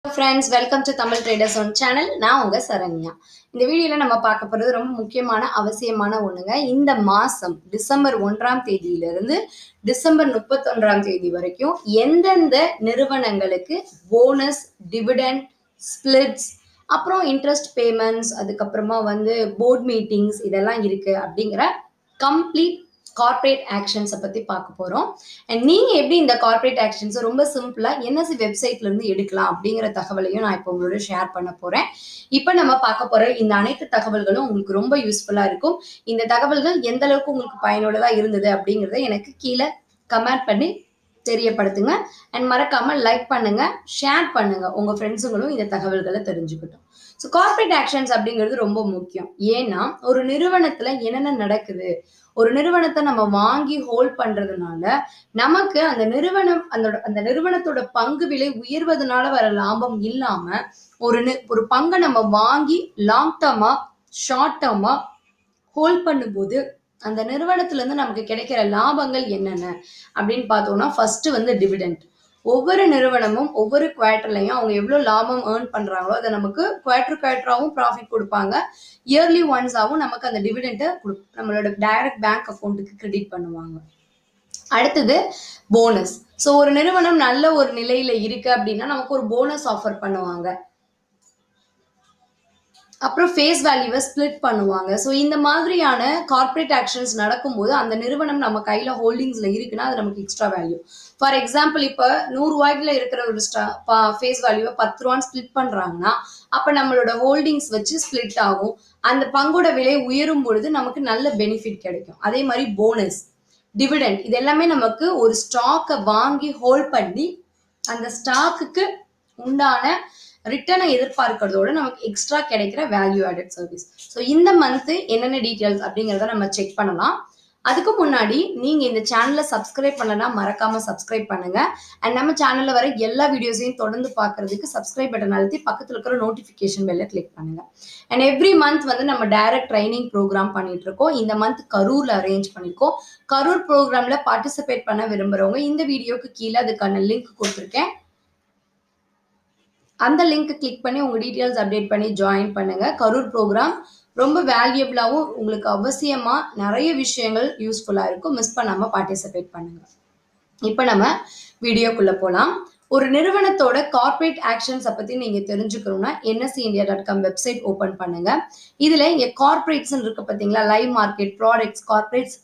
friends welcome to Tamil traders one channel நான் உங்க சரண்யா இந்த வீடியோல நம்ம பார்க்க போறது ரொம்ப முக்கியமான அவசியமான ஒண்ணுங்க இந்த மாசம் டிசம்பர் ஒன்றாம் தேதியிலிருந்து டிசம்பர் முப்பத்தொன்றாம் தேதி வரைக்கும் எந்தெந்த நிறுவனங்களுக்கு போனஸ் டிவிடெண்ட் ஸ்பிளிட்ஸ் அப்புறம் இன்ட்ரெஸ்ட் பேமெண்ட்ஸ் அதுக்கப்புறமா வந்து போர்ட் மீட்டிங்ஸ் இதெல்லாம் இருக்கு அப்படிங்கிற கம்ப்ளீட் கார்ப்பரேட் ஆக்ஷன்ஸை பற்றி பார்க்க போகிறோம் அண்ட் நீங்கள் எப்படி இந்த கார்ப்பரேட் ஆக்ஷன்ஸை ரொம்ப சிம்பிளாக என்எஸ்சி வெப்சைட்லேருந்து எடுக்கலாம் அப்படிங்கிற தகவலையும் நான் இப்போ உங்களோட ஷேர் பண்ண போகிறேன் இப்போ நம்ம பார்க்க போகிற இந்த அனைத்து தகவல்களும் உங்களுக்கு ரொம்ப யூஸ்ஃபுல்லாக இருக்கும் இந்த தகவல்கள் எந்த அளவுக்கு உங்களுக்கு பயனுள்ளதாக இருந்தது அப்படிங்கிறத எனக்கு கீழே கமெண்ட் பண்ணி தெரியப்படுத்துங்க அண்ட் மறக்காம லைக் பண்ணுங்க ஷேர் பண்ணுங்க உங்க ஃப்ரெண்ட்ஸுங்களும் இந்த தகவல்களை தெரிஞ்சுக்கிட்டோம் ஸோ கார்ப்பரேட் ஆக்ஷன்ஸ் அப்படிங்கிறது ரொம்ப முக்கியம் ஏன்னா ஒரு நிறுவனத்துல என்னென்ன நடக்குது ஒரு நிறுவனத்தை நம்ம வாங்கி ஹோல்ட் பண்றதுனால நமக்கு அந்த நிறுவனம் அந்த அந்த நிறுவனத்தோட பங்கு விலை உயர்வதனால வர லாபம் இல்லாம ஒரு நி- ஒரு பங்கை நம்ம வாங்கி லாங் டேர்மா ஷார்ட் டேர்மா ஹோல்ட் பண்ணும்போது அந்த நிறுவனத்துல இருந்து நமக்கு கிடைக்கிற லாபங்கள் என்னென்ன அப்படின்னு பார்த்தோம்னா ஃபர்ஸ்ட் வந்து டிவிடெண்ட் ஒவ்வொரு நிறுவனமும் ஒவ்வொரு குவார்ட்டர்லையும் அவங்க எவ்வளோ லாபம் ஏர்ன் பண்றாங்களோ அதை நமக்கு குவார்டர் குவார்டராகவும் ப்ராஃபிட் கொடுப்பாங்க இயர்லி ஒன்ஸாகவும் நமக்கு அந்த டிவிடெண்ட்டை நம்மளோட டைரக்ட் பேங்க் அக்கௌண்ட்டுக்கு கிரெடிட் பண்ணுவாங்க அடுத்தது போனஸ் ஸோ ஒரு நிறுவனம் நல்ல ஒரு நிலையில இருக்கு அப்படின்னா நமக்கு ஒரு போனஸ் ஆஃபர் பண்ணுவாங்க அப்புறம் ஃபேஸ் வேல்யூவை ஸ்ப்ளிட் பண்ணுவாங்க ஸோ இந்த மாதிரியான கார்ப்பரேட் ஆக்ஷன்ஸ் நடக்கும்போது அந்த நிறுவனம் நம்ம கையில் ஹோல்டிங்ஸில் இருக்குன்னா அது நமக்கு எக்ஸ்ட்ரா வேல்யூ ஃபார் எக்ஸாம்பிள் இப்போ நூறுரூவாய்க்குல இருக்கிற ஒரு ஸ்டா ஃபேஸ் வேல்யூவை பத்து ரூபான்னு ஸ்ப்ளிட் பண்ணுறாங்கன்னா அப்போ நம்மளோட ஹோல்டிங்ஸ் வச்சு ஸ்ப்ளிட் ஆகும் அந்த பங்கோட விலை உயரும் பொழுது நமக்கு நல்ல பெனிஃபிட் கிடைக்கும் அதே மாதிரி போனஸ் டிவிடெண்ட் இது எல்லாமே நமக்கு ஒரு ஸ்டாக்கை வாங்கி ஹோல்ட் பண்ணி அந்த ஸ்டாக்குக்கு உண்டான ரிட்டர்னை எதிர்பார்க்கறதோட நமக்கு எக்ஸ்ட்ரா கிடைக்கிற வேல்யூ ஆடட் சர்வீஸ் ஸோ இந்த மந்த்து என்னென்ன டீட்டெயில்ஸ் அப்படிங்கிறத நம்ம செக் பண்ணலாம் அதுக்கு முன்னாடி நீங்க இந்த சேனலை சப்ஸ்கிரைப் பண்ணலனா மறக்காம சப்ஸ்கிரைப் பண்ணுங்க அண்ட் நம்ம சேனல்ல வர எல்லா வீடியோஸையும் தொடர்ந்து பார்க்கிறதுக்கு சப்ஸ்கிரைப் பட்டன் அழுத்தி பக்கத்துல இருக்கிற நோட்டிஃபிகேஷன் பெல்ல கிளிக் பண்ணுங்க அண்ட் எவ்ரி மந்த் வந்து நம்ம டைரக்ட் ட்ரைனிங் ப்ரோக்ராம் பண்ணிட்டு இருக்கோம் இந்த மந்த் கரூர்ல அரேஞ்ச் பண்ணிருக்கோம் கரூர் ப்ரோக்ராம்ல பார்ட்டிசிபேட் பண்ண விரும்புறவங்க இந்த வீடியோக்கு கீழே அதுக்கான லிங்க் கொடுத்துருக்கேன் அந்த லிங்க் கிளிக் பண்ணி உங்க டீட்டெயில்ஸ் அப்டேட் பண்ணி ஜாயின் பண்ணுங்க கரூர் ப்ரோக்ராம் ரொம்ப வேல்யூபிளாகவும் உங்களுக்கு அவசியமா நிறைய விஷயங்கள் யூஸ்ஃபுல்லா இருக்கும் மிஸ் பண்ணாம பார்ட்டிசிபேட் பண்ணுங்க இப்போ நம்ம வீடியோக்குள்ள போலாம் ஒரு நிறுவனத்தோட கார்ப்பரேட் ஆக்ஷன்ஸை பத்தி நீங்க தெரிஞ்சுக்கணும்னா NSC India dot com website open பண்ணுங்க இதுல இங்க கார்ப்பரேட்ஸ் இருக்கு பாத்தீங்களா லைவ் மார்க்கெட் ப்ராடக்ட்ஸ் கார்ப்பரேட்ஸ்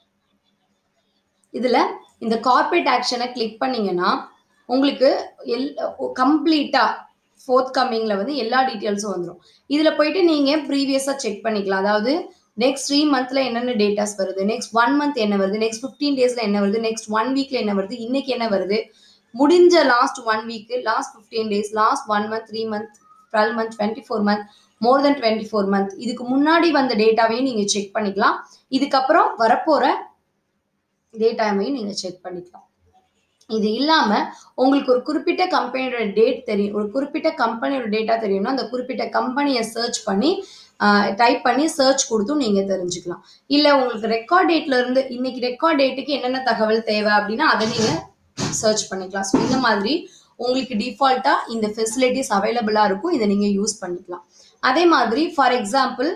இதுல இந்த கார்ப்பரேட் ஆக்ஷனை கிளிக் பண்ணீங்கன்னா உங்களுக்கு எல் கம்ப்ளீட்டா ஃபோர்த் கம்மிங்ல வந்து எல்லா டீட்டெயில்ஸும் வந்துடும் இதுல போயிட்டு நீங்க ப்ரீவியஸா செக் பண்ணிக்கலாம் அதாவது நெக்ஸ்ட் த்ரீ மந்த்ல என்னென்ன டேட்டாஸ் வருது நெக்ஸ்ட் ஒன் மந்த் என்ன வருது நெக்ஸ்ட் ஃபிஃப்டீன் டேஸ்ல என்ன வருது நெக்ஸ்ட் ஒன் வீக்ல என்ன வருது இன்னைக்கு என்ன வருது முடிஞ்ச last one week last fifteen days last one month three month twelve month twenty four month more then twenty four month இதுக்கு முன்னாடி வந்த டேட்டாவையும் நீங்க செக் பண்ணிக்கலாம் இதுக்கப்புறம் வரப்போற டேட்டாவையும் நீங்க செக் பண்ணிக்கலாம் இது இல்லாம உங்களுக்கு ஒரு குறிப்பிட்ட கம்பெனியோட டேட் தெரியும் ஒரு குறிப்பிட்ட கம்பெனியோட டேட்டா தெரியும்னா அந்த குறிப்பிட்ட கம்பெனியை சர்ச் பண்ணி டைப் பண்ணி சர்ச் கொடுத்தும் நீங்க தெரிஞ்சுக்கலாம் இல்ல உங்களுக்கு ரெக்கார்ட் டேட்ல இருந்து இன்னைக்கு ரெக்கார்ட் டேட்டுக்கு என்னென்ன தகவல் தேவை அப்படின்னா அதை நீங்க சர்ச் பண்ணிக்கலாம் ஸோ இந்த மாதிரி உங்களுக்கு டிஃபால்ட்டா இந்த ஃபெசிலிட்டிஸ் அவைலபிளா இருக்கும் இதை நீங்க யூஸ் பண்ணிக்கலாம் அதே மாதிரி ஃபார் எக்ஸாம்பிள்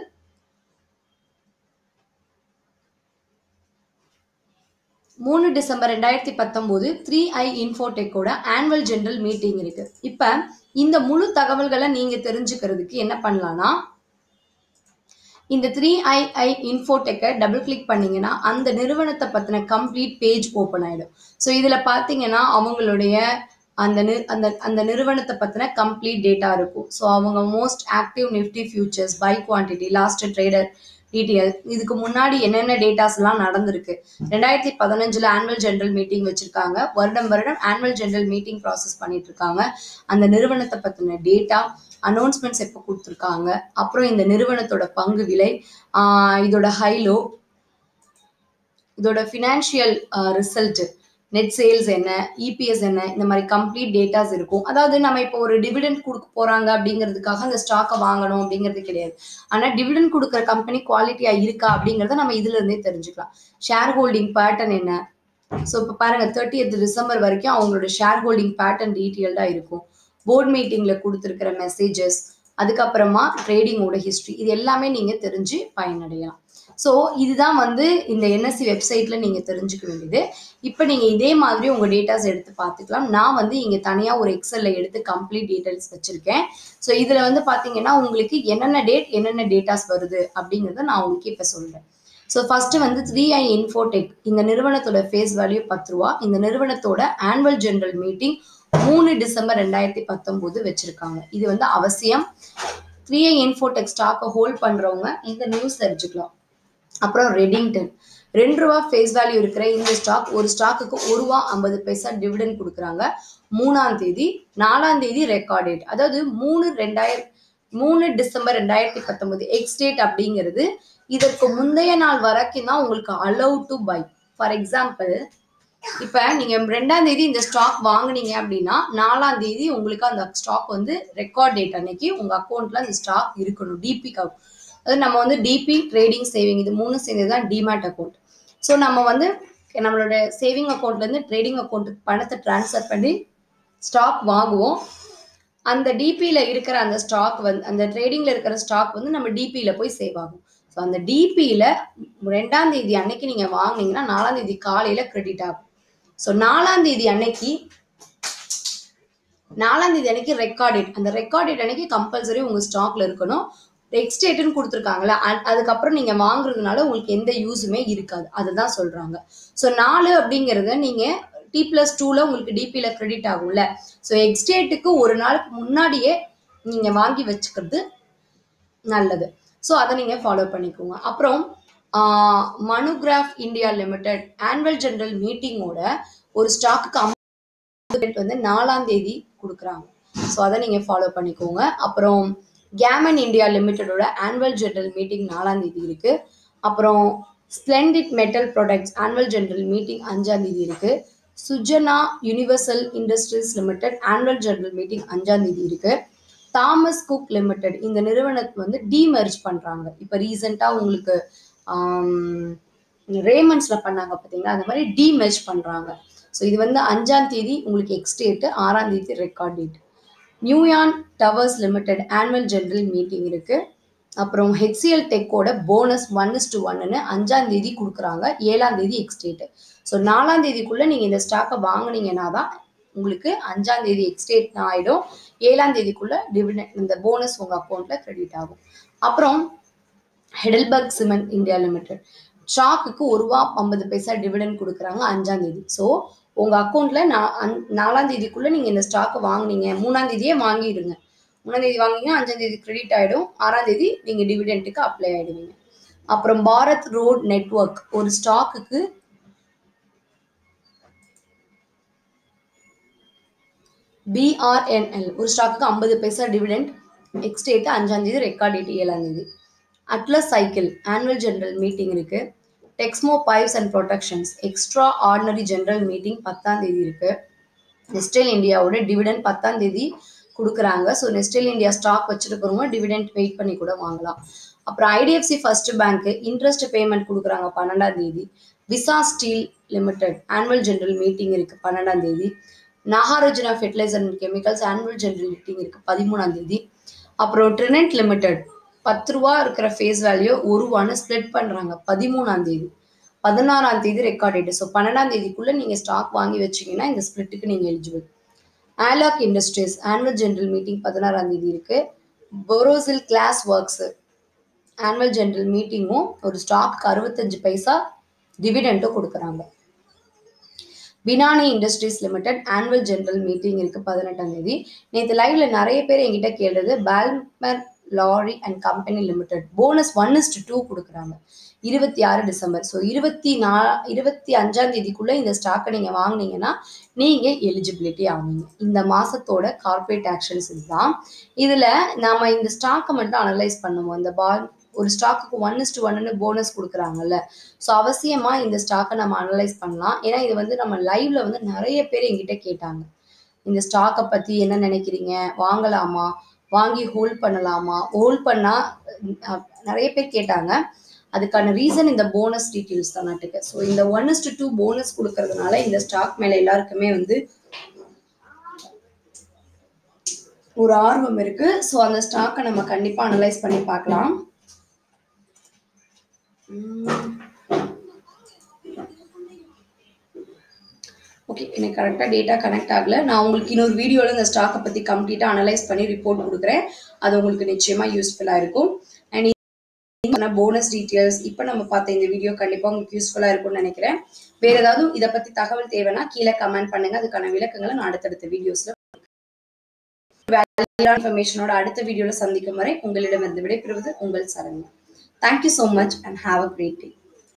மூணு டிசம்பர் ரெண்டாயிரத்தி பத்தொம்போது த்ரீ ஐ இன்ஃபோடெக்கோட ஆனுவல் ஜெனரல் மீட்டிங் இருக்கு இப்போ இந்த முழு தகவல்களை நீங்க தெரிஞ்சுக்கிறதுக்கு என்ன பண்ணலாம்னா இந்த த்ரீ ஐ ஐ இன்ஃபோடெக்கை டபுள் கிளிக் பண்ணீங்கன்னா அந்த நிறுவனத்தை பற்றின கம்ப்ளீட் பேஜ் ஓப்பன் ஆகிடும் ஸோ இதில் பார்த்தீங்கன்னா அவங்களுடைய அந்த நி அந்த அந்த நிறுவனத்தை பற்றின கம்ப்ளீட் டேட்டா இருக்கும் ஸோ அவங்க most active Nifty futures by quantity last trader detail இதுக்கு முன்னாடி என்னென்ன டேட்டாஸ் எல்லாம் நடந்திருக்கு ரெண்டாயிரத்தி பதினஞ்சுல ஆனுவல் ஜெனரல் மீட்டிங் வச்சிருக்காங்க வருடம் வருடம் ஆனுவல் ஜெனரல் மீட்டிங் ப்ராசஸ் பண்ணிட்டு இருக்காங்க அந்த நிறுவனத்தை பத்தின டேட்டா அனௌன்ஸ்மெண்ட்ஸ் எப்போ கொடுத்துருக்காங்க அப்புறம் இந்த நிறுவனத்தோட பங்கு விலை ஆஹ் இதோட ஹைலோ இதோட ஃபினான்ஷியல் ரிசல்ட் நெட் சேல்ஸ் என்ன இபிஎஸ் என்ன இந்த மாதிரி கம்ப்ளீட் டேட்டாஸ் இருக்கும் அதாவது நம்ம இப்போ ஒரு டிவிடெண்ட் கொடுக்க போறாங்க அப்படிங்கிறதுக்காக அந்த ஸ்டாக்கை வாங்கணும் அப்படிங்கிறது கிடையாது ஆனா டிவிடெண்ட் கொடுக்குற கம்பெனி குவாலிட்டியா இருக்கா அப்படிங்கிறத நம்ம இதுல இருந்தே தெரிஞ்சுக்கலாம் ஷேர் ஹோல்டிங் பேட்டர்ன் என்ன ஸோ இப்போ பாருங்க தேர்ட்டி டிசம்பர் வரைக்கும் அவங்களோட ஷேர் ஹோல்டிங் பேட்டர்ன் டீட்டெயில்டா இருக்கும் போர்ட் மீட்டிங்ல கொடுத்துருக்கிற மெசேஜஸ் அதுக்கப்புறமா ட்ரேடிங்கோட ஹிஸ்ட்ரி இது எல்லாமே நீங்க தெரிஞ்சு பயனடையலாம் ஸோ இதுதான் வந்து இந்த என்எஸ்சி வெப்சைட்ல நீங்க தெரிஞ்சுக்க வேண்டியது இப்போ நீங்க இதே மாதிரி உங்க டேட்டாஸ் எடுத்து பார்த்துக்கலாம் நான் வந்து இங்க தனியா ஒரு எக்ஸல்ல எடுத்து கம்ப்ளீட் டீடைல்ஸ் வச்சிருக்கேன் ஸோ இதுல வந்து பாத்தீங்கன்னா உங்களுக்கு என்னென்ன டேட் என்னென்ன டேட்டாஸ் வருது அப்படிங்கறத நான் உங்களுக்கு இப்ப சொல்றேன் ஸோ ஃபர்ஸ்ட் வந்து த்ரீ ஐ இன்ஃபோடெக் இந்த நிறுவனத்தோட ஃபேஸ் வேல்யூ பத்து ரூபா இந்த நிறுவனத்தோட ஆனுவல் ஜெனரல் மீட்டிங் மூணு டிசம்பர் ரெண்டாயிரத்தி பத்தொன்பது வச்சிருக்காங்க இது வந்து அவசியம் த்ரீ ஐ இன்ஃபோடெக் ஸ்டாக்கை ஹோல்ட் பண்றவங்க இந்த நியூஸ் தெரிஞ்சுக்கலாம் அப்புறம் ரெடிங்டன் ரெண்டு ரூபா ஃபேஸ் வேல்யூ இருக்கிற இந்த ஸ்டாக் ஒரு ஸ்டாக்குக்கு ஒரு ரூபா ஐம்பது பைசா டிவிடன் கொடுக்குறாங்க மூணாம் தேதி நாலாம் தேதி ரெக்கார்ட் டேட் அதாவது மூணு ரெண்டாயிரம் மூணு டிசம்பர் ரெண்டாயிரத்தி பத்தொன்பது எக்ஸ் டேட் அப்படிங்கிறது இதற்கு முந்தைய நாள் வரைக்கும் தான் உங்களுக்கு allow to buy for example இப்ப நீங்க ரெண்டாம் தேதி இந்த ஸ்டாக் வாங்குனீங்க அப்படின்னா நாலாம் தேதி உங்களுக்கு அந்த ஸ்டாக் வந்து ரெக்கார்ட் டேட் அன்னைக்கு உங்க அக்கௌண்ட்ல அந்த ஸ்டாக் இருக்கணும் டிபி அதாவது நம்ம வந்து டிபி ட்ரேடிங் சேவிங் இது மூணு சேர்ந்தது தான் டிமேட் அக்கௌண்ட் ஸோ நம்ம வந்து நம்மளோட சேவிங் அக்கௌண்ட்லேருந்து ட்ரேடிங் அக்கௌண்ட்டுக்கு பணத்தை ட்ரான்ஸ்ஃபர் பண்ணி ஸ்டாக் வாங்குவோம் அந்த டிபியில் இருக்கிற அந்த ஸ்டாக் வந்து அந்த ட்ரேடிங்கில் இருக்கிற ஸ்டாக் வந்து நம்ம டிபியில் போய் சேவ் ஆகும் ஸோ அந்த டிபியில் ரெண்டாம் தேதி அன்னைக்கு நீங்கள் வாங்குனீங்கன்னா நாலாம் தேதி காலையில் கிரெடிட் ஆகும் ஸோ நாலாம் தேதி அன்னைக்கு நாலாம் தேதி அன்னைக்கு ரெக்கார்ட் டேட் அந்த ரெக்கார்ட் டேட் அன்னைக்கு கம்பல்சரி உங்க ஸ்டாக்ல இருக்கணும் எக்ஸ் டேட்னு கொடுத்துருக்காங்களா அதுக்கப்புறம் நீங்க வாங்குறதுனால உங்களுக்கு எந்த யூஸுமே இருக்காது அதுதான் சொல்றாங்க ஸோ நாலு அப்படிங்கறத நீங்க டி பிளஸ் டூல உங்களுக்கு டிபியில் கிரெடிட் ஆகும்ல ஸோ எக்ஸ் டேட்டுக்கு ஒரு நாளுக்கு முன்னாடியே நீங்க வாங்கி வச்சுக்கிறது நல்லது ஸோ அதை நீங்க ஃபாலோ பண்ணிக்கோங்க அப்புறம் Manugraph India limited annual general மீட்டிங்கோட ஒரு ஸ்டாக்குக்கு ரேட் வந்து நாலாம் தேதி கொடுக்குறாங்க ஸோ அதை நீங்கள் ஃபாலோ பண்ணிக்கோங்க அப்புறம் கேமன் இந்தியா லிமிடெடோட ஆனுவல் ஜெனரல் மீட்டிங் நாலாம் தேதி இருக்கு அப்புறம் splendid metal products annual general meeting அஞ்சாம் தேதி இருக்கு Sujana universal industries limited annual general meeting அஞ்சாம் தேதி இருக்கு தாமஸ் குக் லிமிடெட் இந்த நிறுவனத்தை வந்து டீமர்ஜ் பண்றாங்க இப்போ ரீசெண்டாக உங்களுக்கு ரேமண்ட்ஸ்ல பண்ணாங்க பார்த்தீங்களா அந்த மாதிரி டீமெர்ஜ் பண்றாங்க ஸோ இது வந்து அஞ்சாம் தேதி உங்களுக்கு எக்ஸ்டேட்டு ஆறாம் தேதி ரெக்கார்ட் டேட் நியூயான் towers limited annual general meeting இருக்கு அப்புறம் ஹெச்சிஎல் டெக்கோட போனஸ் ஒன் இஸ் டு ஒன்னு அஞ்சாம் தேதி கொடுக்குறாங்க ஏழாம் தேதி எக்ஸ்டேட் ஸோ நாலாம் தேதிக்குள்ள நீங்க இந்த ஸ்டாக்கை வாங்குனீங்கன்னா தான் உங்களுக்கு அஞ்சாம் தேதி எக்ஸ்டேட் ஆயிடும் ஏழாம் தேதிக்குள்ள டிவிடெண்ட் இந்த போனஸ் உங்க அக்கௌண்ட்ல கிரெடிட் ஆகும் அப்புறம் ஹெடல்பர்க் சிமெண்ட் இந்தியா லிமிடெட் ஸ்டாக்குக்கு ஒரு ரூபா ஐம்பது பைசா டிவிடெண்ட் கொடுக்குறாங்க அஞ்சாம் தேதி ஸோ உங்க அக்கௌண்ட்ல நாலாம் தேதிக்குள்ள நீங்க இந்த ஸ்டாக்கை வாங்குனீங்க மூணாம் தேதியே வாங்கிடுங்க மூணாம் தேதி வாங்கினீங்க அஞ்சாம் தேதி கிரெடிட் ஆயிடும் ஆறாம் தேதி நீங்க டிவிடெண்ட்டுக்கு அப்ளை ஆயிடுவீங்க அப்புறம் பாரத் ரோட் நெட்வொர்க் ஒரு ஸ்டாக்குக்கு பிஆர்என்எல் ஒரு ஸ்டாக்குக்கு ஐம்பது பைசா டிவிடெண்ட் எக்ஸ்டேட் அஞ்சாம் தேதி ரெக்கார்ட் டேட் ஏழாம் தேதி Atlas cycle annual general meeting இருக்கு Texmo pipes and productions extraordinary general meeting பத்தாம் தேதி இருக்கு நெஸ்டெல் இந்தியாவோட டிவிடெண்ட் பத்தாம் தேதி கொடுக்குறாங்க ஸோ நெஸ்டெல் இந்தியா ஸ்டாக் வச்சிருக்கிறவங்க டிவிடெண்ட் வெயிட் பண்ணி கூட வாங்கலாம் அப்புறம் IDFC first bank interest payment கொடுக்குறாங்க பன்னெண்டாம் தேதி Visa steel limited annual general meeting இருக்கு பன்னெண்டாம் தேதி Nagarjuna fertilizer and chemicals annual general meeting இருக்கு பதிமூணாம் தேதி அப்புறம் ட்ரினென்ட் லிமிடெட் பத்து ரூபா இருக்கிற ஃபேஸ் வேல்யூ ஒரு ரூபான்னு ஸ்ப்ளிட் பண்றாங்க பதிமூணாம் தேதி பதினாறாம் தேதி ரெக்கார்ட் டேட் ஸோ பன்னெண்டாம் தேதிக்குள்ள நீங்க ஸ்டாக் வாங்கி வச்சீங்கன்னா இந்த ஸ்பிளிட்டுக்கு நீங்க eligible Alok industries annual general meeting பதினாறாம் தேதி இருக்கு Borosil glass works annual general மீட்டிங்கும் ஒரு ஸ்டாக்கு அறுபத்தஞ்சு பைசா டிவிடெண்ட்டும் கொடுக்குறாங்க Binani industries limited annual general meeting இருக்கு பதினெட்டாம் தேதி நேற்று லைவ்ல நிறைய பேர் என்கிட்ட கேட்டது Balmer Lawrie and company limited bonus one is to two கொடுக்குறாங்க இருபத்தி ஆறு டிசம்பர் ஸோ இருபத்தி நா இருபத்தி அஞ்சாம் தேதிக்குள்ள இந்த ஸ்டாக்கை நீங்க வாங்குனீங்கன்னா நீங்க எலிஜிபிலிட்டி ஆவீங்க இந்த மாசத்தோட கார்பரேட் ஆக்ஷன்ஸ் இதுதான் இதுல நாம இந்த ஸ்டாக்கை மட்டும் அனலைஸ் பண்ணுவோம் இந்த பால் ஒரு ஸ்டாக்குக்கு ஒன் இஸ்டு ஒன்னு போனஸ் கொடுக்குறாங்கல்ல ஸோ அவசியமா இந்த ஸ்டாக்கை நம்ம அனலைஸ் பண்ணலாம் ஏன்னா இது வந்து நம்ம லைவ்ல வந்து நிறைய பேர் எங்கிட்ட கேட்டாங்க இந்த ஸ்டாக்கை பத்தி என்ன நினைக்கிறீங்க வாங்கலாமா வாங்கி ஹோல்ட் பண்ணலாமா ஹோல்ட் பண்ணா அஹ், நிறைய பேர் கேட்டாங்க அதுக்கான ரீசன் இந்த போனஸ் டீட்டெயில்ஸ் தான் நாட்டுக்கு ஸோ இந்த ஒன் இஸ்டு டூ போனஸ் கொடுக்கறதுனால இந்த ஸ்டாக் மேல எல்லாருக்குமே வந்து ஒரு ஆர்வம் இருக்கு ஸோ அந்த ஸ்டாக்கை நம்ம கண்டிப்பா அனலைஸ் பண்ணி பார்க்கலாம் ஓகே எனக்கு கரெக்டாக டேட்டா கனெக்ட் ஆகல நான் உங்களுக்கு இன்னொரு வீடியோவில் இந்த ஸ்டாக்கை பற்றி கம்ப்ளீட்டாக அனலைஸ் பண்ணி ரிப்போர்ட் கொடுக்குறேன் அது உங்களுக்கு நிச்சயமாக யூஸ்ஃபுல்லாக இருக்கும் அண்ட் போனஸ் டீட்டெயில்ஸ் இப்போ நம்ம பார்த்த இந்த வீடியோ கண்டிப்பாக உங்களுக்கு யூஸ்ஃபுல்லாக இருக்கும்னு நினைக்கிறேன் வேற ஏதாவது இதை பற்றி தகவல் தேவைன்னா கீழே கமெண்ட் பண்ணுங்க அதுக்கான விளக்கங்களை நான் அடுத்தடுத்த வீடியோஸில் இன்ஃபர்மேஷனோட அடுத்த வீடியோவில் சந்திக்கும் வரை உங்களிடமிருந்து விடைபெறுவது உங்கள் Saranya thank you so much and have a great day